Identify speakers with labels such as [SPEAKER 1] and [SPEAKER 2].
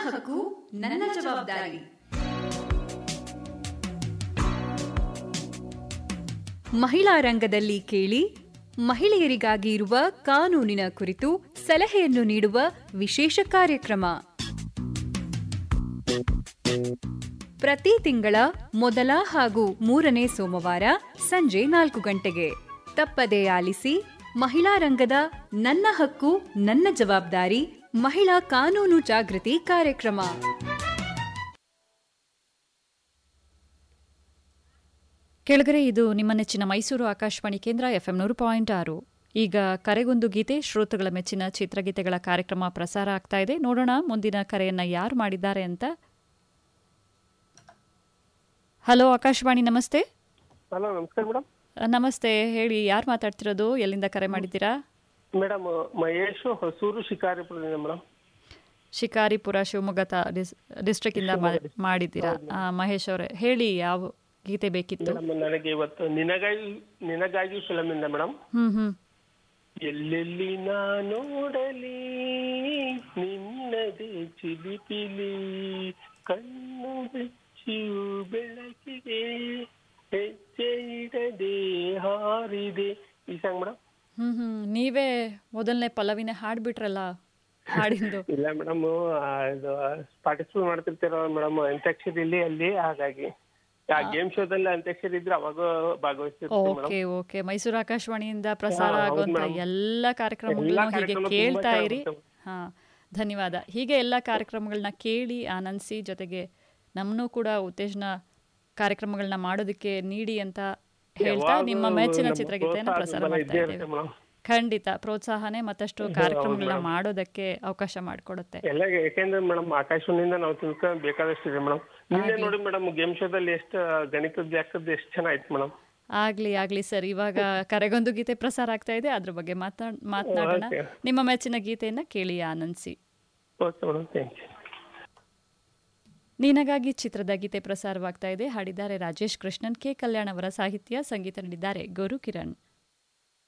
[SPEAKER 1] ಹಕ್ಕು ನನ್ನ ಜವಾಬ್ದಾರಿ ಮಹಿಳಾ ರಂಗದಲ್ಲಿ ಕೇಳಿ ಮಹಿಳೆಯರಿಗಾಗಿ ಇರುವ ಕಾನೂನಿನ ಕುರಿತು ಸಲಹೆಯನ್ನು ನೀಡುವ ವಿಶೇಷ ಕಾರ್ಯಕ್ರಮ ಪ್ರತಿ ತಿಂಗಳ ಮೊದಲ ಹಾಗೂ ಮೂರನೇ ಸೋಮವಾರ ಸಂಜೆ ನಾಲ್ಕು ಗಂಟೆಗೆ ತಪ್ಪದೇ ಆಲಿಸಿ ಮಹಿಳಾ ರಂಗದ ನನ್ನ ಹಕ್ಕು ನನ್ನ ಜವಾಬ್ದಾರಿ ಮಹಿಳಾ ಕಾನೂನು ಜಾಗೃತಿ ಕಾರ್ಯಕ್ರಮ
[SPEAKER 2] ಕೆಳಗರೆ ಇದು ನಿಮ್ಮ ನೆಚ್ಚಿನ ಮೈಸೂರು ಆಕಾಶವಾಣಿ ಕೇಂದ್ರ ಎಫ್ಎಂ ನೂರು ಪಾಯಿಂಟ್ ಆರು ಈಗ ಕರೆಗೊಂದು ಗೀತೆ ಶ್ರೋತೃಗಳ ಮೆಚ್ಚಿನ ಚಿತ್ರಗೀತೆಗಳ ಕಾರ್ಯಕ್ರಮ ಪ್ರಸಾರ ಆಗ್ತಾ ಇದೆ ನೋಡೋಣ ಮುಂದಿನ ಕರೆಯನ್ನ ಯಾರು ಮಾಡಿದ್ದಾರೆ ಅಂತ ಹಲೋ ಆಕಾಶವಾಣಿ ನಮಸ್ತೆ
[SPEAKER 3] ಹಲೋ ನಮಸ್ಕಾರ ಮೇಡಮ್
[SPEAKER 2] ಅ, ನಮಸ್ತೆ ಹೇಳಿ ಯಾರು ಮಾತಾಡ್ತಿರೋದು ಎಲ್ಲಿಂದ ಕರೆ ಮಾಡಿದ್ದೀರಾ
[SPEAKER 3] ಮೇಡಮ್ ಮಹೇಶ್ ಹೊಸೂರು ಶಿಕಾರಿಪುರದಿಂದ ಮೇಡಮ್
[SPEAKER 2] ಶಿಕಾರಿಪುರ ಶಿವಮೊಗ್ಗ ತಾ- ಡಿಸ್- ಡಿಸ್ಟ್ರಿಕ್ಟ್ ಇಂದ ಮಾ- ಮಾಡಿದ್ದೀರಾ ಆ, ಮಹೇಶ್ ಅವರೇ ಹೇಳಿ ಯಾವ ಗೀತೆ ಬೇಕಿತ್ತು
[SPEAKER 3] ಮೇಡಮ್ ನನಗೆ ಇವತ್ತು ನಿನಗಾಗಿ ನಿನಗಾಗಿ ಫಿಲಮ್ ಇಂದ ಮೇಡಮ್
[SPEAKER 2] ಹ್ಮ್ ಹ್ಮ್
[SPEAKER 3] ಎಲ್ಲೆಲ್ಲಿ ನಾ ನೋಡಲಿ ನಿನ್ನದೇ ಚಿಲಿಪಿಲಿ ಕಣ್ಣು ಬೆಚ್ಚಿಯು ಬೆಳಕಿಗೆ ಹೆಜ್ಜೆ ಇಡದೆ ಹಾರಿದೆ ಈ ಸಾಂಗ್ ಮೇಡಮ್
[SPEAKER 2] ಹ್ಮ್ ಹ್ಮ್ ನೀವೇ ಮೊದಲನೇ ಪಲ್ಲವಿನೇ ಹಾಡ್ಬಿಟ್ರಲ್ಲ ಹಾಡಿಂದು
[SPEAKER 3] ಇಲ್ಲ ಮೇಡಮ್ ಇದು ಪಾರ್ಟಿಸಿಪೇಟ್ ಮಾಡ್ತಿರ್ತೀರ ಮೇಡಮ್ ಅಂತ್ಯಾಕ್ಷರಿಲಿ ಅಲ್ಲಿ ಹಾಗಾಗಿ ಆ ಗೇಮ್ ಶೋದಲ್ಲಿ ಅಂತ್ಯಾಕ್ಷರಿ ಇದ್ರೆ ಅವಾಗ ಭಾಗವಹಿಸ್ತಿರ್ತೀವಿ ಮೇಡಮ್
[SPEAKER 2] ಓಕೆ ಓಕೆ ಮೈಸೂರು ಆಕಾಶವಾಣಿಯಿಂದ ಪ್ರಸಾರ
[SPEAKER 3] ಹಾ, ಹೌದು
[SPEAKER 2] ಆಗುವಂತ
[SPEAKER 3] madam.
[SPEAKER 2] ಎಲ್ಲ ಕಾರ್ಯಕ್ರಮಗಳನ್ನು
[SPEAKER 3] ಎಲ್ಲಾ
[SPEAKER 2] ಹೀಗೆ
[SPEAKER 3] ಕಾರ್ಯಕ್ರಮ ತುಂಬಾ
[SPEAKER 2] ಕೇಳ್ತಾ
[SPEAKER 3] ಚೆನ್ನಾಗಿ
[SPEAKER 2] ಇರಿ
[SPEAKER 3] ಬರ್ತವೆ.
[SPEAKER 2] ಹಾ ಧನ್ಯವಾದ ಹೀಗೆ ಎಲ್ಲ ಕಾರ್ಯಕ್ರಮಗಳನ್ನ ಕೇಳಿ ಆನಂದಿಸಿ ಜೊತೆಗೆ ನಮ್ಮನ್ನೂ ಕೂಡ ಉತ್ತೇಜನ ಕಾರ್ಯಕ್ರಮಗಳನ್ನ ಮಾಡೋದಕ್ಕೆ ನೀಡಿ ಅಂತ ಹೇಳ್ತಾ
[SPEAKER 3] ಯಾವಾಗ್ಲೂ
[SPEAKER 2] ನಿಮ್ಮ ಮೆಚ್ಚಿನ
[SPEAKER 3] ನಮ್ಮ
[SPEAKER 2] ಚಿತ್ರಗೀತೆಯನ್ನು
[SPEAKER 3] ಪ್ರೋತ್ಸಾಹ
[SPEAKER 2] ಪ್ರಸಾರ
[SPEAKER 3] ಬೆಂಬಲ
[SPEAKER 2] ಮಾಡ್ತಾ
[SPEAKER 3] ಇದ್ದೇ
[SPEAKER 2] ಇದ್ದೇವೆ
[SPEAKER 3] ಇರುತ್ತೆ ಮೇಡಮ್
[SPEAKER 2] ಖಂಡಿತ ಪ್ರೋತ್ಸಾಹನೆ ಮತ್ತಷ್ಟು ಕಾರ್ಯಕ್ರಮಗಳನ್ನ ಮಾಡೋದಕ್ಕೆ ಅವಕಾಶ ಮಾಡಿಕೊಡುತ್ತೆ
[SPEAKER 3] ಎಲ್ಲ ಯಾಕೆಂದ್ರೆ ಮೇಡಮ್ ಆಕಾಶವಾಣಿಯಿಂದ ನಾವು ತಿಳ್ಕೊಂಡು ಬೇಕಾದಷ್ಟು ಇದೆ ಮೇಡಮ್ ನಿನ್ನೆ ನೋಡಿ ಮೇಡಮ್ ಗೇಮ್ ಶೋದಲ್ಲಿ ಎಷ್ಟು ಗಣಿತದ ಜಾಗದ ಎಷ್ಟು ಚೆನ್ನಾಯ್ತು ಮೇಡಮ್
[SPEAKER 2] ಆಗ್ಲಿ ಆಗ್ಲಿ ಸರ್ ಇವಾಗ ಕರೆಗೊಂದು ಗೀತೆ ಪ್ರಸಾರ ಆಗ್ತಾ ಇದೆ ಅದ್ರ ಬಗ್ಗೆ ಮಾತಾಡ್ ಮಾತನಾಡೋಣ
[SPEAKER 3] Okay.
[SPEAKER 2] ನಿಮ್ಮ ಮೆಚ್ಚಿನ ಗೀತೆಯನ್ನ ಕೇಳಿ ಆನಂದಿಸಿ
[SPEAKER 3] ಓಕೆ ಮೇಡಮ್ ಥ್ಯಾಂಕ್ ಯು
[SPEAKER 2] ನಿನಗಾಗಿ ಚಿತ್ರದ ಗೀತೆ ಪ್ರಸಾರವಾಗ್ತಾ ಇದೆ ಹಾಡಿದ್ದಾರೆ ರಾಜೇಶ್ ಕೃಷ್ಣನ್ ಕೆ ಕಲ್ಯಾಣ್ ಅವರ ಸಾಹಿತ್ಯ ಸಂಗೀತ ನೀಡಿದ್ದಾರೆ ಗುರು ಕಿರಣ್